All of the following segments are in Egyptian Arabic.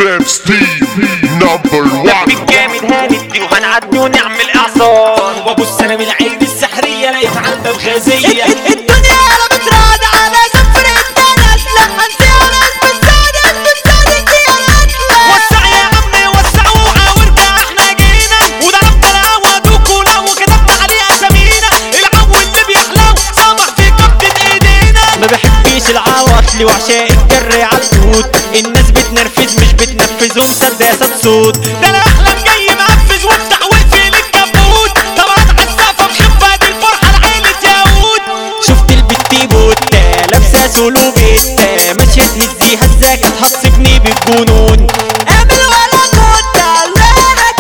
بيب ستيف نمبر 1 بالجامد هندي وهنعدي ونعمل اعصار وابص انا من العين السحريه لقيت على الباب غازيه الدنيا قلبت رعد على سفرة ناس لا هنسيها ناس بتساعدك بتساعدك يا ناس وسع يا عمي وسع وقع وارجع احنا جينا وضربت القهوه دوكولا وكتبت عليه اسامينا العو اللي بيحلو صبح في كبة ايدينا ما بحبش العواطل وعشاق الجر على الفوت الناس بتنرفز مش بتنفذ ومسدسات صوت ده انا احلم جاي مقفز وافتح واقفل الكبوت طبعا عالسقفه بخفه دي الفرحه لعيله يهود شفت البت بوتا لابسه سولو بيتا ماشيه تهزي هزاك هتصيبني بالجنون اعمل ولا كنت لك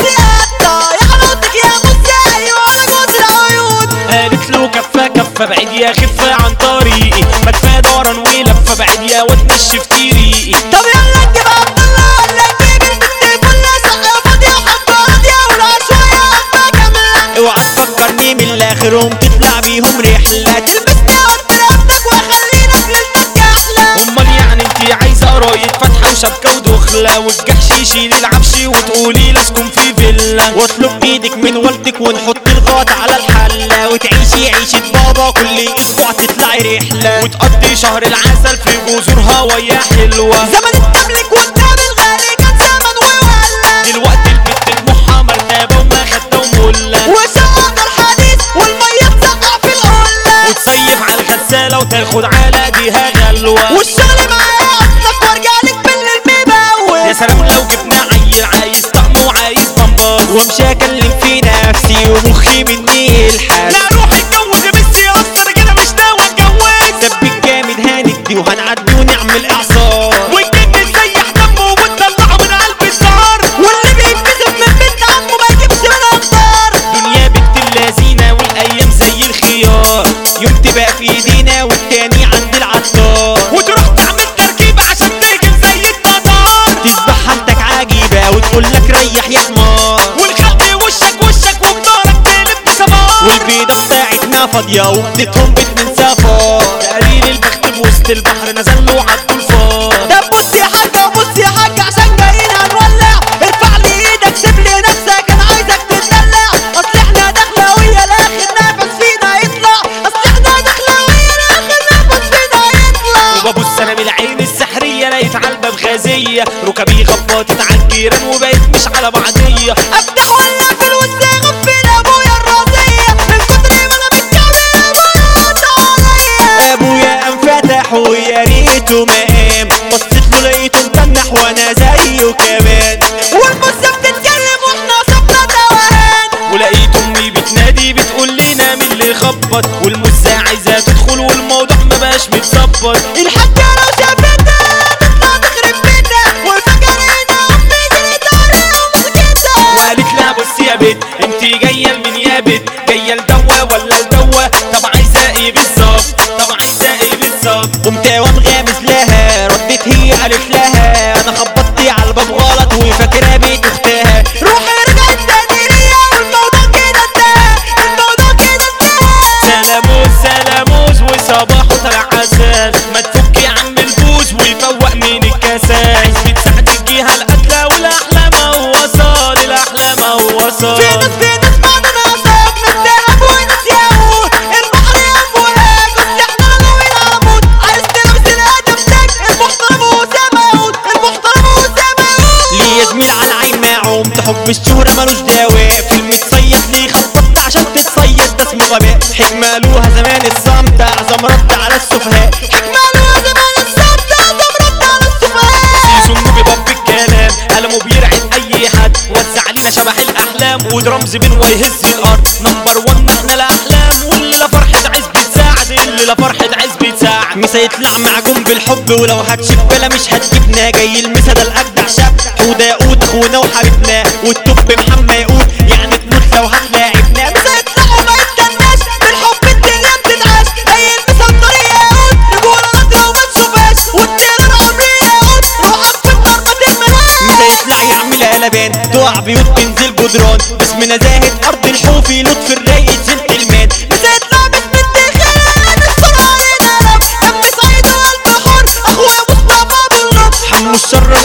يا يا حلاوتك يا مساي ولا جوز العيون قالت له كفه كفه بعيد يا خفه عن طريقي ما كفايه دوران ولفه بعيد يا وتنشف في ريقي طب يلا نجيب عبد الله ولا نجيب البت كلها سقه فاضيه وحبه راضيه ولا شويه حبه كامله اوعى تفكرني من الاخر قوم تطلع بيهم رحله تلبسني وانت رقبتك واخلينا في ليلتك احلى امال يعني انت عايزه قرايه فاتحه وشبكه ودخله والجحش يشيل العفش وتقولي لاسكن في فيلا واطلب ايدك من والدك ونحط الغاط على الحله وتعيشي عيشه بابا كل اسبوع تطلعي رحله وتقضي شهر العسل في جزر هوايا حلوه زمن التملك والدم الغالي كان زمن وولى دلوقتي البت طموحها مرتبه وما خدته ومله وشغل الحديث والميه تسقع في القله وتصيف على الغساله وتاخد على ايديها غلوه والشغل معايا اصلك وارجع لك بالليل مبوق يا سلام لو جبنا عيل عايز طقم وعايز بمبار وامشي اكلم في نفسي ومخي مني الحال لا روح اتجوز ميسي اصلا كده مش ناوي اتجوز دبك جامد هندي وهنعدي ونعمل اعصار والجن تسيح دمه وتطلعه من قلب السهر واللي بيتكسف من بنت عمه ما يجيبش منها اخبار دنيا بنت اللذينة والايام زي الخيار يوم تبقى في ايدينا والتاني عند العطار وتروح تعمل تركيب عشان تهجم زي التتار تذبح حالتك عجيبة وتقول لك ريح يا حمار والخلق وشك وشك وبدارك تقلب بسمار والبيضة بتاعتنا فاضية وبنتهم بيت من سفر تقليل البخت بوسط البحر نزل له عدوا الفار طب بص يا حاجة بص يا حاجة عشان جايين هنولع ارفع لي ايدك سيب لي نفسك انا عايزك تتدلع اصل احنا داخلة ويا الاخر نفس فينا يطلع اصل احنا داخلة ويا الاخر نفس فينا يطلع وببص انا من العين السحرية لقيت على الباب غازية ركبي خبطت على الجيران وبقيت مش على بعضية افتح ولا في الوسط غفل ابويا الراسية من كتر ما انا بتكلم ابويا قطع عليا ابويا قام فتح ويا ريته ما قام بصيت له لقيته متنح وانا زيه كمان والمصة بتتكلم واحنا صبنا توهان ولقيت امي بتنادي بتقول لنا مين اللي خبط والمزة عايزة تدخل والموضوع ما بقاش متظبط الحاجة لو شافتنا تطلع تخرب بيتنا وفاكرين امي جريت عليها ومسكتها وقالت لها بصي يا بت انت جايه لمين يا بت جايه لدوا ولا لدوا طب عايزه ايه بالظبط طب عايزه ايه بالظبط قمت وام غامز لها ردت هي قالت لها انا خبطت على الباب غلط وفاكرها بيت اختها روحي رجعت تاني ليا والموضوع كده انتهى الموضوع كده انتهى سلاموس سلاموس وصباحه طلع عسل ما تفك يا عم البوز ويفوق من الكسل عزبة سعد الجهة القتلة والاحلام هو وصل الاحلام هو وصل في ناس في ناس بعد ناقصك مستهب وناس ياهوت البحر ينبوهاك اصل احنا ناويين عمود عايز تلبس الادب تاج المحترم وسامعود المحترم وسامعود ليه يا زميل على العين معوم تحب الشهرة ملوش دواء في المتصيد ليه خططت عشان تتصيد ده اسمه غباء حكمة لوها زمان الصمت اعظم رد على السفهاء ماله زمان الصمت اعظم رد على السفهاء سيزون بيبب الكلام قلمه بيرعب اي حد وزع علينا شبح الاحلام ودرمز بين ويهز الارض نمبر 1 احنا الاحلام واللي لا فرحه عز بتساعد اللي لا فرحه عز بتساعد ميسا يطلع معجون بالحب ولو هتشوف بلا مش هتجيبنا جاي المسا ده الاجدع شاب حوده ياقوت اخونا وحبيبنا والتوب محمد ياقوت يعني تموت لو هتلاعبنا مش هيطلعوا ما يستناش بالحب الدنيا بتتعاش هي المسطر ياقوت رجولة نادرة وما تشوفهاش والطير العمري ياقوت روحك في النار ما تهملهاش ميسا يطلع يعمل قلبان تقع بيوت تنزل جدران باسمنا زاهد ارض الحوفي لطف الرايق جنتلمان مش هيطلع باسم الدخان الصلاة علينا رب دم صعيد وقلب حر اخويا مصطفى بالرب حمو الشر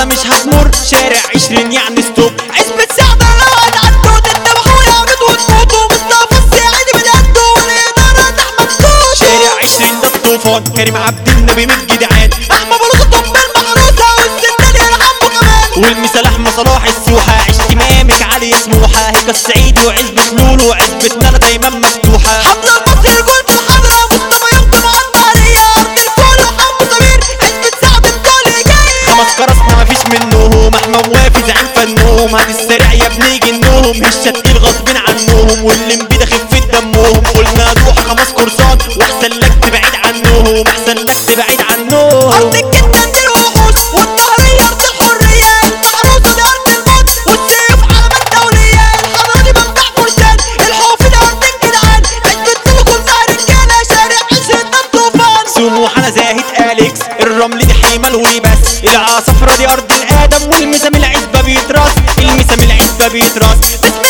مش هتمر شارع عشرين يعني ستوب عزبة سعدة لو هتعدوا تتبعوا يا عبد وتموتوا مصطفى السعيد من قده والإدارة أحمد توتو شارع عشرين ده الطوفان كريم عبد النبي من الجدعان أحمد بلوزة طب المحروسة والسندال يرحمه كمان والمثال احمد صلاح السوحة عشت مامك علي سموحة هيك السعيد وعزبة لولو عزبة نانا دايما مفتوحة حمد المصري الجول في الحضرة مصطفى يخدم عالطرية أرض الفول وحمو سمير عزبة سعد الدولي جاي خمس كرسنا مفيش منهم احمد وافي زعيم فنهم هاد السريع يا ابني جنهم هشة تقيل غصبين عنهم واللي مبيدة خفة دمهم قلنا روح خمس كورسات واحسن لك تبعد عنهم احسن لك تبعد عنهم أرض الجدة دي الوحوش والطهرية أرض الحرية المحروسة دي أرض الموت والسيوف علامات دولية الحضارة دي منبع فرسان الحوف دي أرض الجدعان عزبة لولو كلها رجالة شارع عشرين ده الطوفان سموحنا زاهد اليكس الرمل دي حمل ولباس العصفرة دي ارض الادم والمسام العزبة بيتراس المسام العزبة بيتراس